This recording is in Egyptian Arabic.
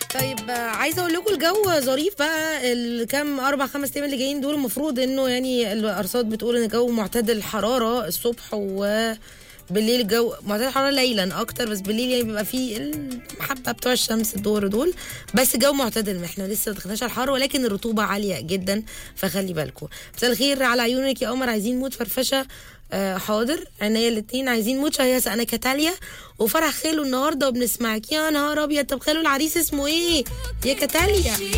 طيب آه، عايزه اقول لكم الجو ظريف بقى الكام اربع خمس ايام اللي جايين دول المفروض انه يعني الارصاد بتقول ان الجو معتدل الحراره الصبح و بالليل الجو معتدل الحراره ليلا اكتر بس بالليل يعني بيبقى فيه المحبه بتوع الشمس الدور دول بس الجو معتدل احنا لسه ما دخلناش على الحر ولكن الرطوبه عاليه جدا فخلي بالكم مساء الخير على عيونك يا قمر عايزين مود فرفشه آه حاضر عينيا الاتنين عايزين مود شهيصه انا كتاليا وفرح خيلو النهارده وبنسمعك يا نهار ابيض طب خيلو العريس اسمه ايه يا كتاليا